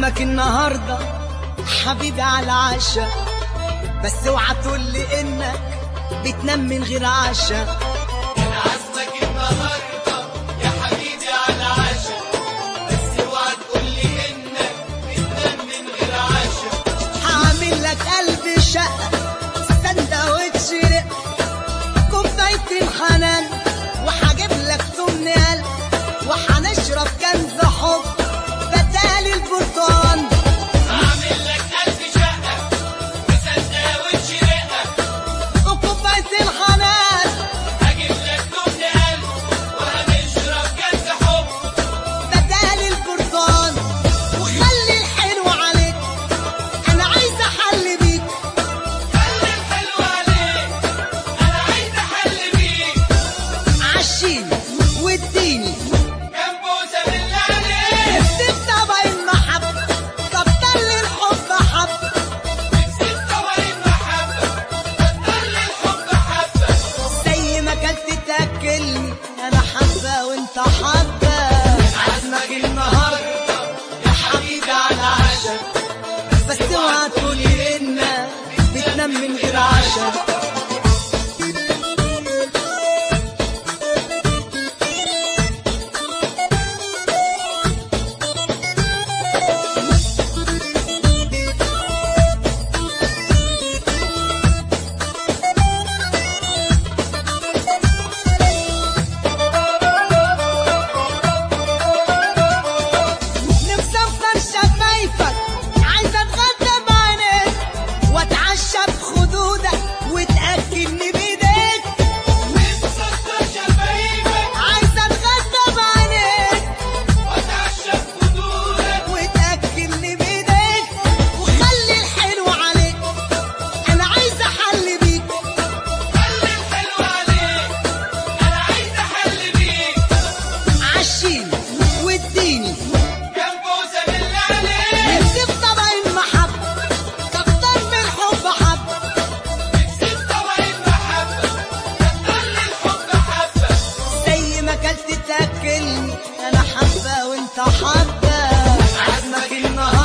عازمك النهاردة حبيبي على العشاء بس اوعى تقول لي انك بتنام من غير عشاء عزمك النهارده يا حبيبي على عشا بس اوعى تقول لي انك بتنام من غير عشا هعمل لك قلب شقة سندوتش رق كوباية حنان وهجيب لك تمن قلب وهنشرب كنز حب بدال البرتقال اعمل لك قلب شقه وسندوتش رقه وكوباية الحنان هجيب لك تمن قلب وهنشرب كاس حب بدال البرتقال وخلي الحلو عليك انا عايزه احل بيك خلي الحلو عليك انا عايز احل بيك عشيني واديني كام بوسه بالله عليك نفسي طبع المحبه كتر لي الحب حب نسيت طبق المحبه كتر لي الحب حبه زي ما كنت تاكلني انا حبه وانت حبه عزمك النهارده يا حبيبي على عشاء بس اوعى تقولي انك بتنام من غير عشاء نمسفر شفايفك عايزه اتغدى بعينيك واتعشى بخدودك وتاكلني بايديك نسكر شفايفك عايزه اتغدى بعينيك واتعشى بخدودك وتاكلني بايديك وخلي الحلو عليك انا عايزه احل بيك خلي الحلو عليك انا عايز احل بيك عشيني واديني كام بوسه بالله عليك نفسي في طبق المحبه كتر من الحب حب نسيت طبق المحبه كتر لي الحب حبه زي ما كلت تاكلني انا حبه وانت حبه عزمك النهارده